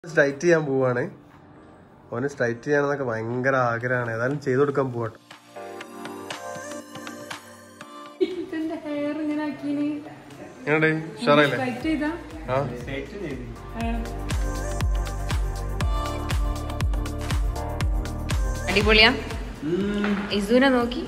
Straight ചെയ്യാൻ പോവാണ് ഓന് സ്ട്രൈറ്റ് ചെയ്യാനെന്നൊക്കെ ഭയങ്കര ആഗ്രഹമാണ് ഏതായാലും ചെയ്തു കൊടുക്കാൻ പോവാട്ടോ ഇതെന്റെ ഹെയർ ഇങ്ങനെ ആക്കീന് എങ്ങനെയുണ്ട് ഉഷാറല്ലേ കട്ട് ചെയ്താ ആ അടിപൊളിയാ ഇസുനെ നോക്കി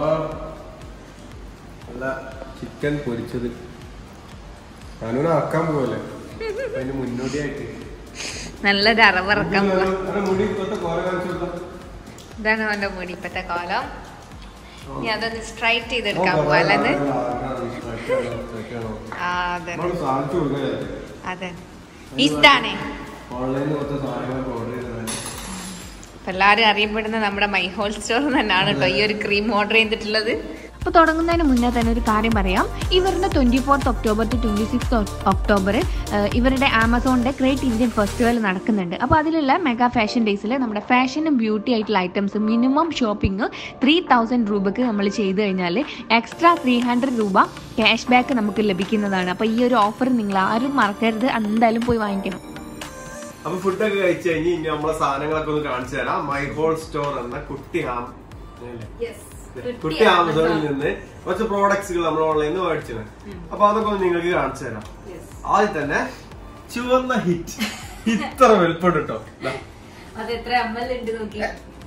അല്ല ചിക്കൻ പൊരിച്ചത് അനുവിനെ ആക്കാൻ പോവല്ലേ അതിന് മുന്നോടിയായിട്ട് നല്ലൊരു അറവറക്കാൻ പോവാ അന്റെ മുടി ഇപ്പോഴത്തെ കോല കാണിച്ചു കൊടുത്താ. ഇതാണ് അവന്റെ മുടി ഇപ്പത്തെ കോലം ഇനി അതൊന്ന് സ്ട്രൈറ്റ് ചെയ്തെടുക്കാൻ ഓൻ പോവാ അല്ലെന്ന് പറയാൻ ആഗ്രഹമാണ്, straight ചെയ്യണോ, straight ചെയ്യണോ. ആ അതെ നമ്മള് സാധിച്ചു കൊടുക്കല്ലേ അതെ ഇഷ്ടാണ് ഓൺലൈനിൽ കുറച്ച് സാധനങ്ങളൊക്കെ ഓർഡർ ചെയ്തതാണ് ഇപ്പൊ എല്ലാരും അറിയപ്പെടുന്ന നമ്മുടെ മൈ ഹോൾ സ്റ്റോർ തന്നെയാണ് കേട്ടോ ഈ ഒരു ക്രീം ഓർഡർ ചെയ്തിട്ടുള്ളത് അപ്പോൾ തുടങ്ങുന്നതിന് മുന്നേ തന്നെ ഒരു കാര്യം പറയാം ഇവരുടെ twenty fourth October to twenty six October ഇവരുടെ ആമസോണിൻ്റെ ഗ്രേറ്റ് ഇന്ത്യൻ ഫെസ്റ്റിവൽ നടക്കുന്നുണ്ട് അപ്പോൾ അതിലുള്ള മെഗാ ഫാഷൻ ഡേയ്സിൽ നമ്മുടെ ഫാഷനും ബ്യൂട്ടി ആയിട്ടുള്ള items minimum shopping three thousand രൂപക്ക് നമ്മൾ ചെയ്തു കഴിഞ്ഞാൽ എക്സ്ട്രാ ത്രീ ഹൺഡ്രഡ് രൂപ ക്യാഷ് ബാക്ക് നമുക്ക് ലഭിക്കുന്നതാണ് അപ്പോൾ ഈ ഒരു ഓഫർ നിങ്ങൾ ആരും മറക്കരുത് എന്തായാലും പോയി വാങ്ങിക്കണം അപ്പൊ ഫുഡൊക്കെ കഴിച്ചു കഴിഞ്ഞ് ഇനി നമ്മളെ സാധനങ്ങളൊക്കെ ഒന്ന് കാണിച്ചു തരാം മൈ ഹോൾ സ്റ്റോർ എന്ന കുട്ടി ആം അല്ലേ? കുട്ടി ആമസോണിൽ നിന്ന് കുറച്ച് പ്രോഡക്ട്സുകൾ നമ്മൾ ഓൺലൈനിൽ നിന്ന് മേടിച്ചത് അപ്പൊ അതൊക്കെ ഒന്ന് നിങ്ങൾക്ക് കാണിച്ചു തരാം ആദ്യം തന്നെ ചുവന്ന ഹിറ്റ് ഇത്ര വലുപ്പം കേട്ടോ അത് എത്ര എം എൽ ഉണ്ട് നോക്കി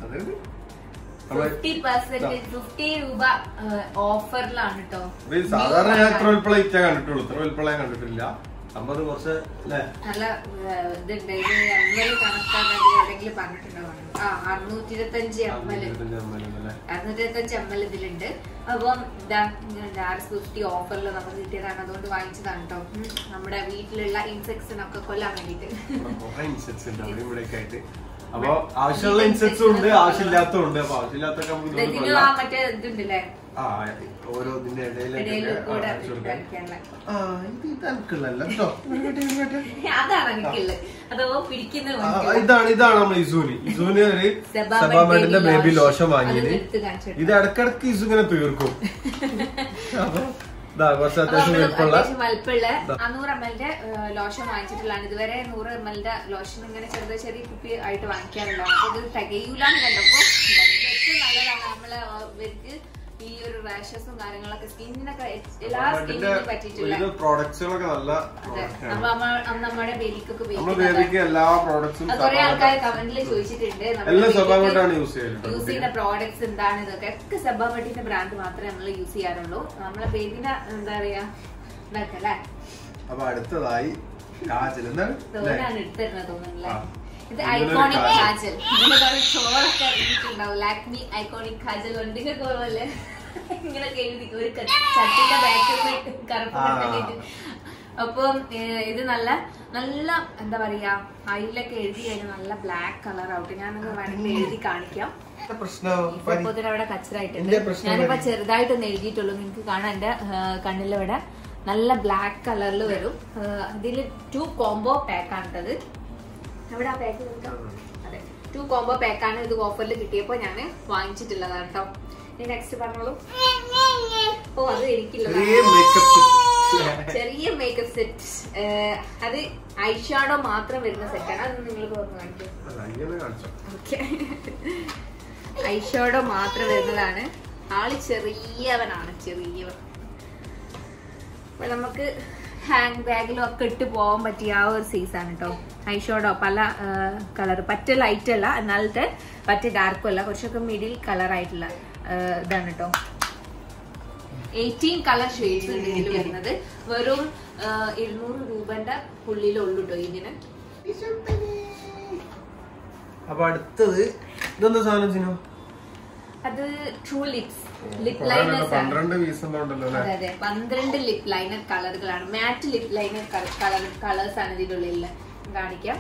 നമ്മളെ ഫിഫ്റ്റി പെർസെന്റ് ഫിഫ്റ്റി രൂപ ഓഫറിലാണ് കേട്ടോ ഇത് സാധാരണ ഞാൻ ഇത്ര വലുപ്പമുള്ള ഹിറ്റാ കണ്ടിട്ടുള്ളൂ ഇത്ര വലുപ്പമുള്ള ഞാൻ കണ്ടിട്ടില്ല അമ്പത് കുറച്ച് അല്ലേ നല്ല ഏഹ്, ഇതുണ്ട് ഇത് എം എൽ കണക്കാക്കാൻ എവിടെയെങ്കിലും പറഞ്ഞിട്ടുണ്ടാവും ആ അറുന്നൂറ്റി ഇരുപത്തഞ്ച് എം എൽ ഇരുപത്തഞ്ച് ml അല്ലേ? അറുന്നൂറ്റി ഇരുപത്തഞ്ച് എം എൽ ഇതിലുണ്ട് അപ്പം ഇതാ ആർ ഫിഫ്റ്റി ഓഫറിൽ നമുക്ക് കിട്ടിയതാണ് അതുകൊണ്ട് വാങ്ങിച്ചതാണ് കേട്ടോ ഉം. നമ്മുടെ വീട്ടിലുള്ള ഇൻസെക്ട്സിനൊക്കെ കൊല്ലാൻ വേണ്ടിട്ട് കുറെ ഇൻസെക്ട്സ് ഉണ്ട് അവിടെ ഇവിടെയൊക്കെ ആയിട്ട് അപ്പൊ ആവശ്യമുള്ള ഇൻസെക്ട്സും ഉണ്ട് ആവശ്യമില്ലാത്തതും ഉണ്ട് അപ്പൊ ആവശ്യമില്ലാത്തൊക്കെ നമുക്ക് ഇതുകൊണ്ട് ഇതിന് കൊല്ലാം. ആ മറ്റേ ഇതുണ്ടല്ലേ ആ ഓരോ ഇതിന്റെ ഇടയിൽ ഇടയിലൊക്കെ കൂടെ അയച്ചു കൊടുക്കാൻ. കളിക്കാനുള്ള ആ ഇത് ഇത് എനിക്കുള്ളതല്ല കേട്ടോ അതാണ് എനിക്കുള്ളത് അതോ പിടിക്കുന്ന ആ, ഇതാണ് ഇതാണ് നമ്മൾ ഇസൂന് ഇസൂന് ഒരു സെബാമെഡ് സെബാമെഡിന്റെ baby ബേബി lotion. ലോഷൻ വാങ്ങിയത് അതൊന്ന് എടുത്ത് കാണിച്ചു ഇത് ഇടക്കിടക്ക് ഇസു ഇങ്ങനെ തീർക്കും അപ്പൊ ഇതാ കുറച്ച് അത്യാവശ്യം വലുപ്പമുള്ള അത്യാവശ്യം വലുപ്പമുള്ള അഞ്ഞൂറ് എം എല്ലിന്റെ ലോഷൻ വാങ്ങിച്ചിട്ടുള്ളതാണ് ഇതുവരെ നൂറ് എം എല്ലിന്റെ ലോഷൻ ഇങ്ങനെ ചെറുത് ചെറിയ കുപ്പി ആയിട്ട് വാങ്ങിക്കാറുള്ളതാണ് അപ്പൊ ഇത് തികയൂലാന്ന് കണ്ടപ്പോ ഇതാണ്. ഇത് ഏറ്റവും നല്ലതാണ് നമ്മളെ ആ, ഇവർക്ക് ഈ ഒരു റാഷസും കാര്യങ്ങളൊക്കെ സ്കിന്നിനൊക്കെ എല്ലാ സെബാമെഡിന്റെ സ്കിന്നിനും പറ്റിയിട്ടുള്ള ഒരുവിധ പ്രോഡക്ട്സുകളൊക്കെ നല്ല അതെ product ആണ്. നമ്മ നമ്മ- അന്ന് നമ്മുടെ ബേബിക്കൊക്കെ നമ്മള് ഉപയോഗിക്കുന്നത് ബേബിക്ക് എല്ലാ പ്രോഡക്ട്സും കുറെ ആൾക്കാർ കമന്റിൽ ചോദിച്ചിട്ടുണ്ട് നമ്മുടെ എല്ലാം വീട്ടിലേക്ക് സെബാമെഡാണ് യൂസ് ചെയ്യല് യൂസ് ചെയ്യുന്ന പ്രോഡക്ട്സ് എന്താണ് ഇതൊക്കെ ഒക്കെ സെബാമെഡിന്റെ ബ്രാൻഡ് മാത്രമേ നമ്മൾ യൂസ് ചെയ്യാറുള്ളൂ നമ്മളെ ബേബിനെ എന്താ പറയാ ഇതാക്കല്ലേ അപ്പൊ അടുത്തതായി കാജൽ എന്താണ് തോന്നാണ് എടുത്തിരുന്നത് തോന്നുന്നില്ലേ ആ. ഇത് ഇതിലൊരു ഐക്കോണിക് കാജൽ. കാജൽ ഇതിനൊക്കെ ചോറൊക്കെ ഇറങ്ങിയിട്ടുണ്ടാവും ലാക്മി ഐക്കോണിക് കാജൽ വണ്ടിക്ക് പോലെ ഇങ്ങനെ എഴുതി ഒരു ക- ചട്ടിന്റെ ബാക്കിൽ കറുപ്പ് ആ. കെട്ടിട്ട് അപ്പം ഏഹ്, ഇത് നല്ല നല്ല എന്താ പറയാ അതിലൊക്കെ എഴുതി കഴിഞ്ഞാൽ നല്ല ബ്ലാക്ക് കളർ ആവട്ടെ ഞാനത് വേണമെങ്കിൽ എഴുതി കാണിക്കാം പ്രശ്നം ഇപ്പൊ ഇതിന് അവിടെ കച്ചറായിട്ടുണ്ട് എന്റെ പ്രശ്നം ഞാനിപ്പോ ചെറുതായിട്ടൊന്ന് എഴുതിയിട്ടുള്ളൂ നിങ്ങൾക്ക് കാണാൻ എന്റെ കണ്ണിലിവിടെ നല്ല ബ്ലാക്ക് കളറിൽ വരും ഇതിൽ ടു കോംബോ പാക്ക് ആണിട്ടത് എവിടെ ആ പാക്ക് അതെ ടു കോംബോ പാക്കാണ് ഇത് ഓഫറിൽ കിട്ടിയപ്പോ ഞാൻ വാങ്ങിച്ചിട്ടുള്ളതാണ് കേട്ടോ ഇനി നെക്സ്റ്റ് പറഞ്ഞോളൂ ഓ അത് എനിക്കുള്ളതാണ് ചെറിയ മേക്കപ്പ് ചെറിയ മേക്കപ്പ് സെറ്റ് അത് ഐഷാഡോ മാത്രം വരുന്ന സെറ്റാണ് അത് നിങ്ങൾക്ക് ഒന്ന് കാണിക്കും അങ്ങനെ കാണിച്ചോ ഓക്കെ ഐഷോഡോ മാത്രം വരുന്നതാണ് ആള് ചെറിയവനാണ് ചെറിയവൻ അപ്പൊ നമുക്ക് ഹാൻഡ് ബാഗിലും ഒക്കെ ഇട്ട് പോകാൻ പറ്റിയ ആ ഒരു സൈസാണ് കേട്ടോ ഐഷോഡോ പല കളർ പറ്റ ലൈറ്റ് അല്ല എന്നാലത്തെ പറ്റ ഡാർക്കും അല്ല കുറച്ചൊക്കെ മിഡിൽ കളർ ആയിട്ടുള്ള ആ, ഇതാണ് കേട്ടോ എയ്റ്റീൻ കളർ ഷെയ്ഡ്സ് ഉണ്ട് ഇതിൽ വരുന്നത് വെറും ആ, ഇരുന്നൂറ് രൂപന്റെ ഉള്ളിലുള്ളൂ കേട്ടോ ഇതിന് അപ്പൊ അടുത്തത് ഇതെന്താ സാധനം ചിനോ അത് ട്രൂ ലിപ്സ് ലിപ് കൊറേ ലൈനേഴ്സ് ഉണ്ടല്ലോ, ആണ് പന്ത്രണ്ട് പീസ് ഉണ്ടല്ലോ അല്ലെ അതെ അതെ പന്ത്രണ്ട് ലിപ് ലൈനർ കളറുകളാണ് matte lip liner colour colours ആണ് ഇതിന്റെ ഉള്ളിൽ കാണിക്കാം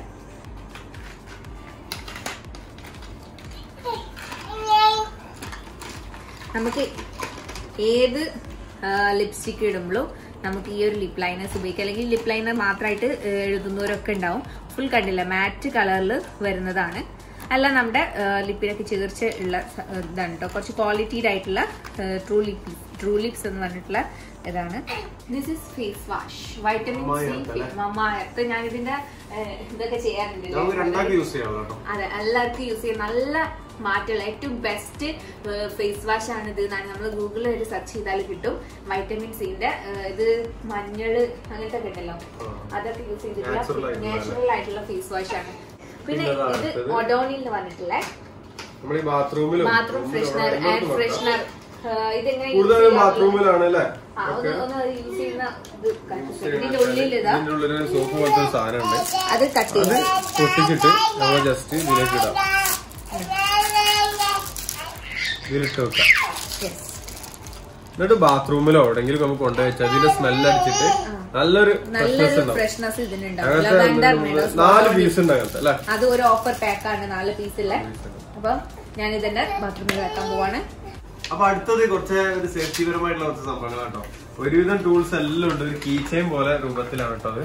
നമുക്ക് ഏത് ലിപ്സ്റ്റിക് ഇടുമ്പോഴും നമുക്ക് ഈ ഒരു ലിപ് ലൈനേഴ്സ് ഉപയോഗിക്കാം അല്ലെങ്കിൽ ലിപ് ലൈനർ മാത്രമായിട്ട് എഴുതുന്നവരൊക്കെ ഉണ്ടാവും ഫുൾ കണ്ടില്ല മാറ്റ് കളറിൽ വരുന്നതാണ് അല്ല നമ്മുടെ ലിപ്പിനൊക്കെ ചേർച്ച ഉള്ള സ- ഇതാണ് കേട്ടോ കുറച്ച് ക്വാളിറ്റീഡ് ആയിട്ടുള്ള ട്രൂ ലിപ് ട്രൂ ലിപ്സ് എന്ന് പറഞ്ഞിട്ടുള്ള ഇതാണ് this is face wash vitamin C Mamaearth അല്ലേ? മമായർത്ത് ഞാൻ ഇതിന്റെ ഏഹ്, ഇതൊക്കെ ചെയ്യാറുണ്ട് നമുക്ക് രണ്ടാക്കി യൂസ് ചെയ്യാം കേട്ടോ അതെ എല്ലാവർക്കും യൂസ് ചെയ്യാൻ നല്ല മാറ്റമുള്ള ഏറ്റവും ബെസ്റ്റ് ഫേസ് വാഷ് ആണ് ഇത് എന്നാണ് നമ്മൾ ഗൂഗിളിൽ ഒരു സെർച്ച് ചെയ്താൽ കിട്ടും വൈറ്റമിൻ സിന്റെ ഇത് മഞ്ഞള് അങ്ങനത്തെ ഒക്കെ ഉണ്ടല്ലോ ആ. അതൊക്കെ യൂസ് Natural ചെയ്തിട്ടുള്ള ആയിട്ടുള്ള നാച്ചുറൽ ആയിട്ടുള്ള ഫേസ് വാഷ് ആണ് പിന്നെ പിന്നെ അതാ ഇത് അടുത്തത്. ഒഡോണിൽ വന്നിട്ടുള്ള നമ്മൾ ഈ ബാത്റൂമിലും ബാത്റൂം ഫ്രഷ്നർ എയർ ഫ്രഷ്നർ ഇതെങ്ങനെ use കൂടുതലും ചെയ്യാം? ബാത്റൂമിലാണ് അല്ലേ ആ, ഒന്ന് ഒന്ന് യൂസ് ചെയ്യുന്ന ഇത് കണ്ടിട്ട് ഇതിന്റെ ഇതിന്റെ ഉള്ളിൽ ഇതാ ഉള്ളിൽ ഒരു സോപ്പ് പോലത്തെ ഒരു സാധനം ഉണ്ട് അത് കട്ട് അത് ചെയ്ത് പൊട്ടിച്ചിട്ട് നമ്മൾ ജസ്റ്റ് ഇതിലേക്ക് ഇടാം ഇതിലിട്ട് വെക്കാം Yes. എന്നിട്ട് ബാത്റൂമിലോ എവിടെങ്കിലും നമുക്ക് കൊണ്ടുവച്ചാൽ ഇതിന്റെ സ്മെല്ല് അടിച്ചിട്ട് നല്ലൊരു ഫ്രഷ്നെസ് നല്ലൊരു ഉണ്ടാവും ഫ്രഷ്നെസ് ഇതിനുണ്ടാവും അങ്ങനത്തെ ലവൻഡർ ഒരു മിനോസ് നാല് പീസ് ഉണ്ട് അങ്ങനത്തെ അല്ലേ അത് ഒരു ഓഫർ പാക്ക് ആണ് നാല് പീസിലെ അപ്പൊ ഞാൻ ഇതെന്നെ ബാത്റൂമിൽ വെക്കാൻ പോവാണ് അപ്പൊ അടുത്തത് കുറച്ച് ഒരു സേഫ്റ്റി പരമായിട്ടുള്ള കുറച്ച് സംഭവങ്ങളാണ് കേട്ടോ ഒരുവിധം ടൂൾസ് എല്ലാം ഉണ്ട് ഒരു കീ ചെയിൻ പോലെ രൂപത്തിലാണ് കേട്ടോ അത്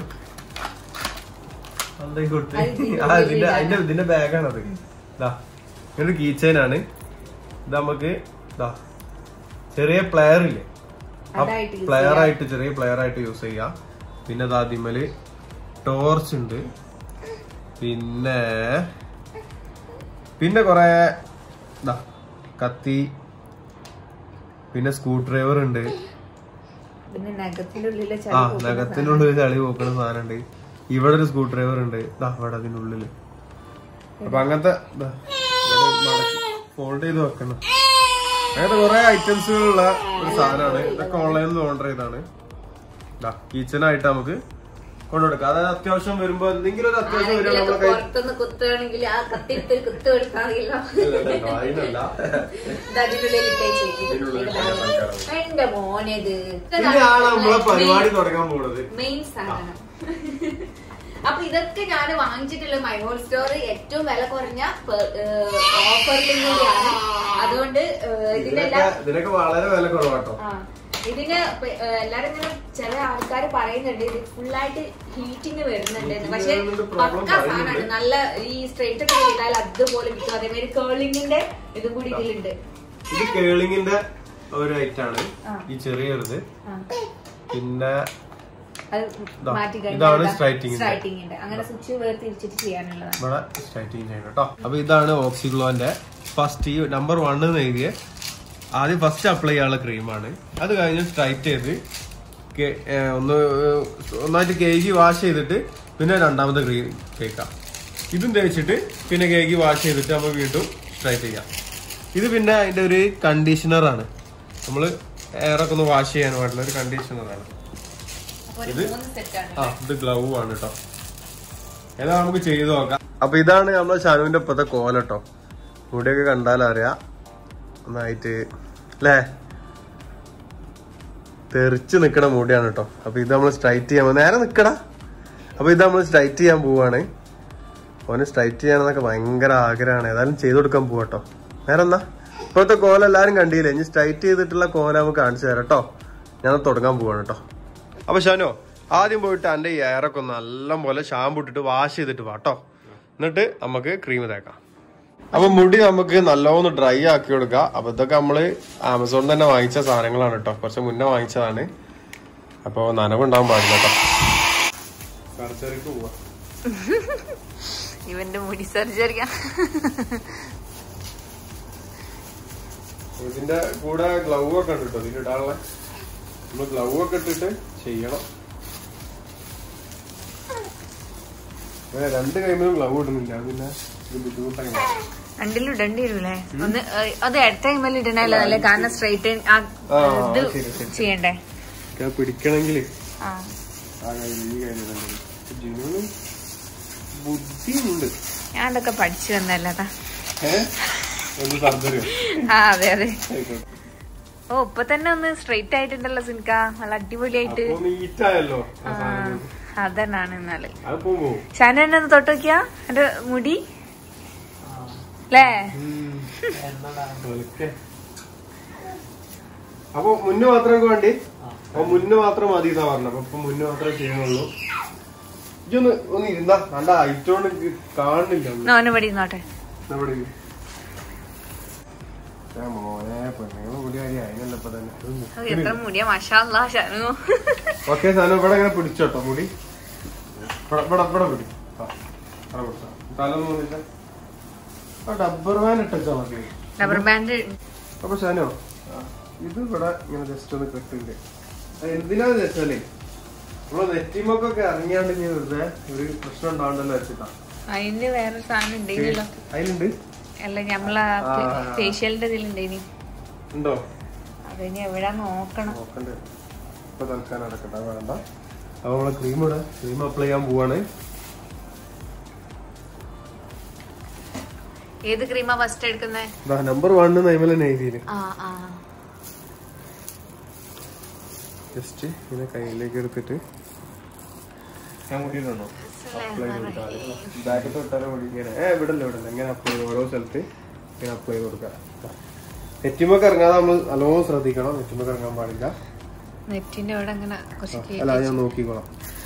അന്തേ കൊടുത്ത് അത് ഇതിന്റെ ആ ഇതിന്റെ ഉള്ളിലാണ്. അതിന്റെ ഇതിന്റെ ബാഗാണ് അത് ഇതാ ഇതൊരു കീ ചെയിൻ ആണ് ഇത് നമുക്ക് ഇതാ ചെറിയ പ്ലെയർ ഇല്ലേ അതായിട്ട് use പ്ലെയർ ചെയ്യാം. ആയിട്ട് ചെറിയ പ്ലെയർ ആയിട്ട് യൂസ് ചെയ്യാം പിന്നെ ഇതാ അതിമേല് ടോർച്ച് ഉണ്ട് പിന്നെ പിന്നെ കൊറേ ഇതാ കത്തി പിന്നെ സ്ക്രൂ ഡ്രൈവർ ഉണ്ട് പിന്നെ നഖത്തിന്റെ ഉള്ളിലെ ചളി ആ പോകുന്ന നഖത്തിന്റെ ഉള്ളിൽ ചളി പോക്കണ സാധനം ഉണ്ട് ഇവിടെ ഒരു സ്ക്രൂ ഡ്രൈവർ ഉണ്ട് ഇതാ അവിടെ അതിന്റെ ഉള്ളില് അപ്പൊ അങ്ങനത്തെ ഫോൾഡ് ചെയ്ത് വെക്കണം അങ്ങനത്തെ കുറെ ഐറ്റംസുകളുള്ള ഒരു സാധനമാണ് ഇതൊക്കെ ഓൺലൈനിൽ ഓർഡർ ചെയ്താണ് കിച്ചൺ ആയിട്ട് നമുക്ക് കൊണ്ടുകൊടുക്കാം അതായത് അത്യാവശ്യം വരുമ്പോ എന്തെങ്കിലും ഒരു അത്യാവശ്യം വരുമ്പോ ആരെങ്കിലുമൊക്കെ നമ്മളെ കൈ പുറത്തുനിന്ന് കുത്തുകയാണെങ്കിൽ ആ കത്തിയിട്ട് ഒരു കുത്ത് എടുക്കാറില്ല അതിനല്ല ഇത് അതിനുള്ളിൽ ഇട്ടേച്ച് ഇതിനുള്ളിൽ ഇട്ടേച്ച് വെക്കാം. എന്റെ മോനത് ഇനിയാണ് നമ്മളെ പരിപാടി തുടങ്ങാൻ പോകുന്നത് മെയിൻ സാധനം അപ്പൊ ഇതൊക്കെ ഞാൻ വാങ്ങിച്ചിട്ടുള്ള മൈഹോൾ സ്റ്റോർ ഏറ്റവും വില കുറഞ്ഞ ഓഫറിലും കൂടിയാണ് അതുകൊണ്ട് ഏഹ്, ഇതിന്റെ ഇതിനൊക്കെ എല്ലാം ഇതിനൊക്കെ വളരെ വില കുറവാട്ടോ ആ, ഇതിന് പ- ഏഹ്, എല്ലാരും ഇങ്ങനെ ചില ആൾക്കാർ പറയുന്നുണ്ട് ഇത് ഫുള്ളായിട്ട് ഹീറ്റിംഗ് വരുന്നുണ്ട് എന്ന്. പക്ഷെ Heating വരുന്നുണ്ട് problem പക്ക സാധനമാണ് പറയുന്നുണ്ട്. നല്ല ഈ സ്ട്രെയിറ്റ് ഒക്കെ ചെയ്താൽ അതുപോലെ കിട്ടും അതേമാതിരി കേളിങ്ങിന്റെ ഇതും കൂടി ഇതിലുണ്ട് ഇത് കേളിങ്ങിന്റെ ഒരു ഐറ്റം ആണ് ആ. ഈ ചെറിയൊരിത് ആ. പിന്നെ അത് ഇതാ, മാറ്റി ഇതാണ് straightening ന്റെ. സ്ട്രൈറ്റിങ്ങിന്റെ അങ്ങനെ സ്വിച്ച് വേർതിരിച്ചിട്ട് ചെയ്യാനുള്ളതാണ് ഇവിടെ സ്റ്റാർട്ടിങ് ചെയ്യണം കേട്ടോ അപ്പൊ ഇതാണ് ഓക്സിഗ്ലോന്റെ ഫസ്റ്റ് ഈ നമ്പർ വൺ എന്ന് എഴുതിയ ആദ്യം ഫസ്റ്റ് അപ്ലൈ ചെയ്യാനുള്ള ക്രീമാണ് അത് കഴിഞ്ഞ് സ്ട്രൈറ്റ് ചെയ്ത് കെ- ഏ, ഒന്ന് ഒന്നായിട്ട് കേക്ക് വാഷ് ചെയ്തിട്ട് പിന്നെ രണ്ടാമത്തെ ക്രീം തേക്കാം ഇതും തേച്ചിട്ട് പിന്നെ കേക്ക് വാഷ് ചെയ്തിട്ട് നമ്മൾ വീണ്ടും സ്ട്രൈറ്റ് ചെയ്യാം ഇത് പിന്നെ അതിന്റെ ഒരു കണ്ടീഷണറാണ് നമ്മള് എയറൊക്കെ ഒന്ന് വാഷ് ചെയ്യാൻ പാടുള്ള ഒരു കണ്ടീഷണറാണ് അപ്പൊ ഒരു ഇത്? മൂന്ന് സെറ്റാണ് ആ ഇത് ഗ്ലൗ ആണ് കേട്ടോ ഏതാ നമുക്ക് ചെയ്ത് നോക്കാം അപ്പൊ ഇതാണ് നമ്മളെ ഷാനുവിന്റെ ഇപ്പത്തെ കോലട്ടോ മുടിയൊക്കെ കണ്ടാലറിയാം നന്നായിട്ട് അല്ലേ തെറിച്ച് നിക്കണ മുടിയാണ് കേട്ടോ അപ്പൊ ഇത് നമ്മൾ സ്ട്രൈറ്റ് ചെയ്യാൻ പോ- നേരെ നിക്കടാ അപ്പൊ ഇത് നമ്മൾ സ്ട്രൈറ്റ് ചെയ്യാൻ പോവാണ് ഓന് സ്ട്രൈറ്റ് ചെയ്യാനെന്നൊക്കെ ഭയങ്കര ആഗ്രഹമാണ് ഏതായാലും ചെയ്തു കൊടുക്കാൻ പോവാട്ടോ നേരെ എന്നാ ഇപ്പോഴത്തെ കോല എല്ലാരും കണ്ടില്ലേ ഇനി സ്ട്രൈറ്റ് ചെയ്തിട്ടുള്ള കോല നമുക്ക് കാണിച്ചു തരാം കേട്ടോ ഞാൻ തുടങ്ങാൻ പോവാണ് കേട്ടോ അപ്പൊ ഷാനോ ആദ്യം പോയിട്ട് എന്റെ ഈ എയറൊക്കെ ഒന്ന് നല്ല പോലെ ഷാമ്പു ഇട്ടിട്ട് വാഷ് ചെയ്തിട്ട് വാട്ടോ എന്നിട്ട് നമുക്ക് ക്രീം തേക്കാം അപ്പൊ മുടി നമുക്ക് നല്ലോണം ഡ്രൈ ആക്കി കൊടുക്കാം അപ്പൊ ഇതൊക്കെ നമ്മള് ആമസോണിൽ തന്നെ വാങ്ങിച്ച സാധനങ്ങളാണ് കേട്ടോ കുറച്ച് മുന്നേ വാങ്ങിച്ചതാണ് അപ്പൊ നനവുണ്ടാവാൻ പാടില്ല കേട്ടോ സർജറിക്ക് പോവാ ഇവന്റെ മുടി സർജറി ഇതിന്റെ കൂടെ ഗ്ലൗ ഒക്കെ ഉണ്ട് കേട്ടോ ഇതിൽ ഇടാനുള്ള നമ്മള് ഗ്ലൗ ഒക്കെ ഇട്ടിട്ട് ചെയ്യണം ഏ, രണ്ട് കൈമിലും ഗ്ലൗ ഇടുന്നില്ല അത് പിന്നെ ഇത് ബുദ്ധിമുട്ടായി മാറും. രണ്ടിലും ഇടേണ്ടി വരൂലേ ഒന്ന് ഏഹ്, അത് അടുത്ത ടൈമിൽ ഇടണല്ലോ അല്ലേ കാരണം സ്ട്രൈറ്റ് ആ, ഇത് ശരി, ശരി. ചെയ്യണ്ടേ ഒക്കെ പിടിക്കണമെങ്കിൽ ആ ആ കയ്യിൽ ഈ കയ്യിൽ ജിനുവിന് ബുദ്ധിയുണ്ട് ഞാൻ അതൊക്കെ പഠിച്ചു വന്നല്ലതാ ഏ ഒന്ന് സർജറിയോ ആ അതെ അതെ ആയിക്കോട്ടെ ഓ ഇപ്പൊ തന്നെ ഒന്ന് സ്ട്രെയിറ്റ് ആയിട്ടുണ്ടല്ലോ സിൻക നല്ല അടിപൊളിയായിട്ട് അപ്പൊ നീറ്റായല്ലോ ആ ആ സാധനം അതന്നാണ് എന്നാല് അതിപ്പോ പോവും ഷാനു എന്നെ ഒന്ന് തൊട്ട് നോക്കിയാ എന്റെ മുടി അല്ലേ വെളുക്കെ. അപ്പൊ മുന്ന് മാത്രം വേണ്ടി അപ്പൊ മുന്ന് മാത്രം മതി എന്നാ പറഞ്ഞ അപ്പൊ ഇപ്പൊ മുന്ന് മാത്രമേ ചെയ്യണുള്ളൂ ഇതൊന്ന് ഒന്ന് ഇരുന്നാ നല്ല ഹൈറ്റോണ്ട് കാണുന്നില്ല ഒന്ന്. നോന് പടി നോട്ടെ ഇവിടെ ഇരി. ഏ മോനെ പെണ്ണുങ്ങൾ മുടി കാര്യം അതിനല്ല ഇപ്പൊ തന്നെ ഇത് അത് എത്ര മുടിയാ മഷാല്ലാ ഷാനു ഓക്കെ സാധനം ഇവിടെ ഇങ്ങനെ പിടിച്ചോട്ടോ മുടി ഇവിടെ ഇവിടെ ഇവിടെ പിടി ആ, ഇവിടെ പിടിച്ചോ. തല ഒന്ന് വന്നിട്ട് ആ ഡബ്ബർ വാൻ ഇട്ടോ മതി റബ്ബർ ബാൻഡ് അപ്പൊ ഷാനോ ഇത് ഇവിടെ ഇങ്ങനെ ജസ്റ്റ് ഒന്ന് കെട്ടുണ്ട് അത് എന്തിനാന്ന് വെച്ചാലേ നമ്മളെ നെറ്റിമൊക്കെ ഇറങ്ങിയാണ്ട് ഇനി വെറുതെ ഒരു പ്രശ്നം ഉണ്ടാവണ്ടല്ലോ വെച്ചിട്ടാ അതിന് വേറെ സാധനം ഉണ്ടെങ്കിലോ അതിലുണ്ട് അല്ല നമ്മളെ ആ. ഫേഷ്യലിന്റെ ഇതിലുണ്ടേനി ഉണ്ടോ അത് ഇനി എവിടാ നോക്കണം നോക്കണ്ടേ ഇപ്പൊ തൽക്കാലം നടക്കണ്ട വേണ്ട അപ്പൊ നമ്മളെ ക്രീം ഇവിടെ ക്രീം അപ്ലൈ ചെയ്യാൻ പോവാണ് ഏത് ക്രീമാ ഫസ്റ്റ് എടുക്കുന്നേ നമ്പർ വൺ നൈമല നെയ്തിയില് ആ ആ ജസ്റ്റ് ഇങ്ങനെ കയ്യിലേക്ക് എടുത്തിട്ട് ഞാൻ മുടിയിടണോ അപ്ലൈ കൊടുക്കാം ബാക്കത്ത് തൊട്ടാലും മുടി ഇങ്ങനെ ഏ വിടല്ല വിടല്ല ഇങ്ങനെ അപ്ലൈ ചെയ്ത് ഓരോ സ്ഥലത്ത് ഇങ്ങനെ അപ്ലൈ ചെയ്ത് കൊടുക്കാം നെറ്റിമൊക്കെ ഇറങ്ങാതെ നമ്മൾ നല്ലോണം ശ്രദ്ധിക്കണം നെറ്റിമൊക്കെ ഇറങ്ങാൻ പാടില്ല നെറ്റിന്റെ അവിടെ അങ്ങനെ കുറച്ച് അല്ല അത് ഞാൻ നോക്കിക്കോളാം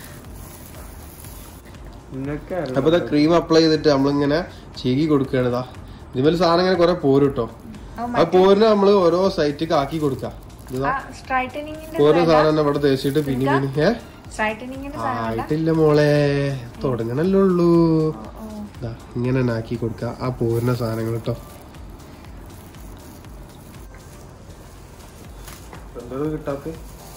അപ്പൊ ക്രീം അപ്ലൈ ചെയ്തിട്ട് നമ്മളിങ്ങനെ ചീകി കൊടുക്കുകയാണ് ഇതാ ഇതിമേൽ സാധനം ഇങ്ങനെ കുറെ പോരും കേട്ടോ ആ പോരിന് നമ്മള് ഓരോ സൈറ്റിക്ക് ആക്കി കൊടുക്കാം ഇതാ സ്ട്രൈറ്റനിങ്ങിന്റെ പോരുന്ന സാധനം തന്നെ ഇവിടെ തേച്ചിട്ട് പിന്നെ പിന്നെ ഏ സ്ട്രൈറ്റനിങ്ങിന്റെ ആയിട്ടില്ല മോളെ തുടങ്ങണല്ലേ ഉള്ളൂ ദാ, ഇങ്ങനെ തന്നെ ആക്കി കൊടുക്ക ആ പോരുന്ന സാധനങ്ങൾ കേട്ടോ എന്തോ കിട്ടാത്ത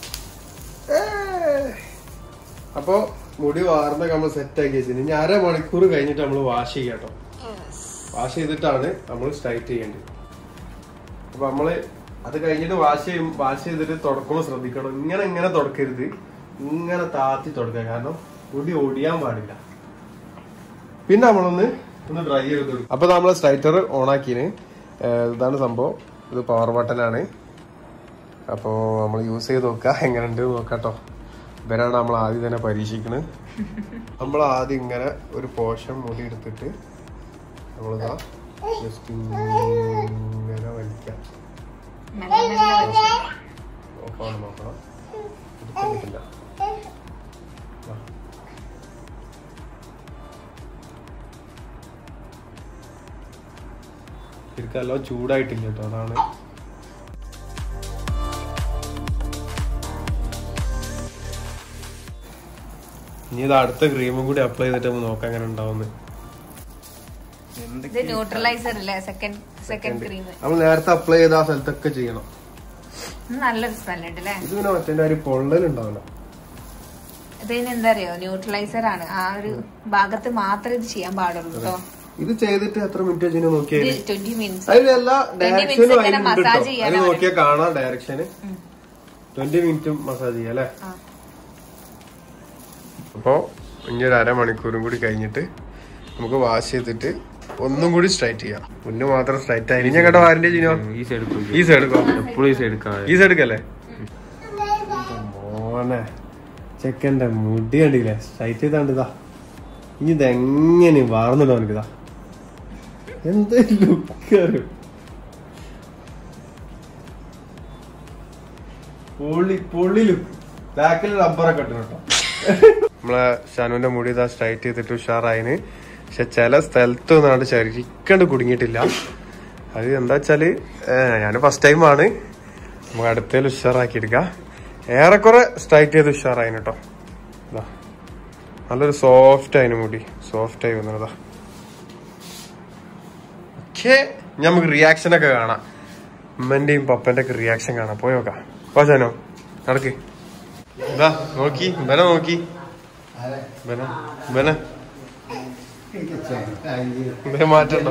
അപ്പൊ മുടി വാർന്നൊക്കെ നമ്മൾ സെറ്റ് ആക്കി വെച്ചിട്ട് ഇനി അര മണിക്കൂർ കഴിഞ്ഞിട്ട് നമ്മൾ വാഷ് ചെയ്യാം കേട്ടോ വാഷ് ചെയ്തിട്ടാണ് നമ്മൾ സ്ട്രൈറ്റ് ചെയ്യേണ്ടത് അപ്പൊ നമ്മള് അത് കഴിഞ്ഞിട്ട് വാഷ് ചെയ്യും വാഷ് ചെയ്തിട്ട് തുടക്കുമ്പോൾ ശ്രദ്ധിക്കണം ഇങ്ങനെ ഇങ്ങനെ തുടക്കരുത് ഇങ്ങനെ താത്തി തുടക്കുക കാരണം മുടി ഒടിയാൻ പാടില്ല പിന്നെ നമ്മളൊന്ന് ഒന്ന് ഡ്രൈ ചെയ്ത് കൊടുക്കും അപ്പൊ നമ്മള് സ്ട്രൈറ്റർ ഓൺ ആക്കിന് ഇതാണ് സംഭവം ഇത് പവർ ബട്ടൺ ആണ് അപ്പോ നമ്മൾ യൂസ് ചെയ്ത് നോക്കാം എങ്ങനെയുണ്ട് നോക്കാട്ടോ ഇവരാണ് നമ്മൾ ആദ്യം തന്നെ പരീക്ഷിക്കുന്നത് നമ്മൾ ആദ്യം ഇങ്ങനെ ഒരു പോഷൻ മുടി എടുത്തിട്ട് നമ്മളിതാ ജസ്റ്റ് ഇങ്ങനെ വലിക്കാം ഓഫാണ് നോക്കണം എടുക്കാൻ പറ്റില്ല ആ. ശരിക്കും എല്ലാം ചൂടായിട്ടില്ല കേട്ടോ അതാണ് ഇനി ഇത് അടുത്ത ക്രീമും കൂടി അപ്ലൈ ചെയ്തിട്ട് നമുക്ക് നോക്കാം എങ്ങനെ ഉണ്ടാവുന്നത് ഇത് ന്യൂട്രലൈസർ അല്ലേ സെക്കൻഡ് സെക്കൻഡ് ക്രീം നമ്മൾ നേരത്തെ അപ്ലൈ ചെയ്ത ആ സ്ഥലത്തൊക്കെ ചെയ്യണം നല്ലൊരു സ്മെൽ ഉണ്ട് അല്ലേ ഇത് പിന്നെ മറ്റേ ഒരു പൊള്ളലുണ്ടാവില്ല ഇതിന് എന്താ അറിയോ ന്യൂട്രലൈസർ ആണ് ആ ഒരു ഭാഗത്ത് മാത്രമേ ഇത് ചെയ്യാൻ പാടുള്ളൂ കേട്ടോ ഇത് ചെയ്തിട്ട് എത്ര മിനിറ്റ് വെച്ചാൽ ഇത് നോക്കിയാൽ ട്വന്റി മിനിറ്റ്സ് അതിലെല്ലാ minutes ഡയറക്ഷനും ഇങ്ങനെ അതിലുണ്ട് massage കേട്ടോ ചെയ്യാനാണ്. അതിൽ നോക്കിയാൽ കാണാം ഡയറക്ഷന് ട്വന്റി മിനിറ്റും മസാജ് ചെയ്യാം അല്ലേ അപ്പോ ഇനി ഒരു അരമണിക്കൂറും കൂടി കഴിഞ്ഞിട്ട് നമുക്ക് വാഷ് ചെയ്തിട്ട് ഒന്നും കൂടി സ്ട്രൈറ്റ് ചെയ്യാം മുന്നേ മാത്രം സ്ട്രൈറ്റ് ആയി ഇനി കേട്ടോ വാരണ്ടി ചെയ്യോ ഈ സൈഡ് എടുക്കും ഈ സൈഡ് എടുക്കോ എപ്പോഴും ഈ സൈഡ് എടുക്കാം ഈ സൈഡ് എടുക്കല്ലേ മോനെ ചെക്കന്റെ മുടി കണ്ടില്ലേ സ്ട്രൈറ്റ് ചെയ്താണ്ട് ഇതാ ഇനി ഇതെങ്ങനെ വാർന്നിടോ എനിക്കിതാ എന്ത് ലുക്ക് പൊള്ളി പൊള്ളി ലുക്ക് ബാക്കിൽ റബ്ബറൊക്കെ ഇട്ടു കേട്ടോ നമ്മളെ ഷാനുവിന്റെ മുടി ഇതാ സ്ട്രൈറ്റ് ചെയ്തിട്ട് ഉഷാറായിന് പക്ഷെ ചില സ്ഥലത്ത് ഒന്നാണ്ട് ശരിക്കണ്ട് കുടുങ്ങിയിട്ടില്ല അത് എന്താ വെച്ചാല് ഞാൻ ഫസ്റ്റ് ടൈം ആണ് നമുക്ക് അടുത്തേൽ ഉഷാറാക്കി എടുക്കാം ഏറെക്കുറെ സ്ട്രൈറ്റ് ചെയ്ത് ഉഷാറായിന് കേട്ടോ ഇതാ നല്ലൊരു സോഫ്റ്റ് ആയിന് മുടി സോഫ്റ്റ് ആയി വന്നതാ ഓക്കെ നമുക്ക് റിയാക്ഷൻ ഒക്കെ കാണാം ഉമ്മന്റെയും പപ്പന്റെ ഒക്കെ റിയാക്ഷൻ കാണാം പോയി നോക്കാം പോച്ചാനോ നടക്ക് ഇതാ നോക്കി ബന നോക്കി ബന ബന ബന മാറ്റണ്ടോ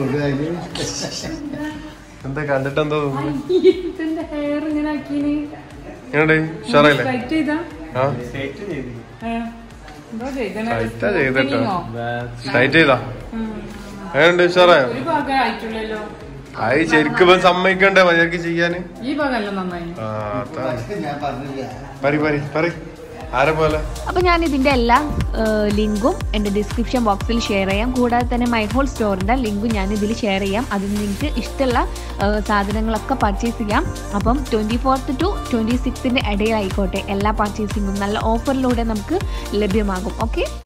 എന്താ കണ്ടിട്ട് എന്താ തോന്നുന്നു ഇതിന്റെ ഹെയർ ഇങ്ങനെ ആക്കീന് എങ്ങനെയുണ്ട് ഉഷാറായില്ലേ ടൈറ്റ് ചെയ്താ ആ ഏ, എന്തോ ചെയ്തനെ ടൈറ്റാ ചെയ്തിട്ടോ ടൈറ്റ് ചെയ്താ എങ്ങനെയുണ്ട് ഉഷാറായോ ഒരു ഭാഗം ആയിട്ടുള്ളല്ലോ അത് ശരിക്കും ഇവൻ സമ്മതിക്കണ്ടേ മര്യാദക്ക് ചെയ്യാന് ഈ ഭാഗമല്ല നന്നായി ആ അതാണ് പറി പറി പറി ആരെ പോലെ അപ്പോൾ ഞാൻ ഇതിൻ്റെ എല്ലാ ലിങ്കും എൻ്റെ ഡിസ്ക്രിപ്ഷൻ ബോക്സിൽ ഷെയർ ചെയ്യാം കൂടാതെ തന്നെ മൈഹോൾ സ്റ്റോറിൻ്റെ ലിങ്കും ഞാൻ ഇതിൽ ഷെയർ ചെയ്യാം അതിൽ നിങ്ങൾക്ക് ഇഷ്ടമുള്ള ഏഹ്, സാധനങ്ങളൊക്കെ പർച്ചേസ് ചെയ്യാം അപ്പം ട്വൻറ്റി ഫോർത്ത് ടു ട്വൻറ്റി സിക്സിൻ്റെ ഇടയിലായിക്കോട്ടെ എല്ലാ പർച്ചേസിങ്ങും നല്ല ഓഫറിലൂടെ നമുക്ക് ലഭ്യമാകും ഓക്കെ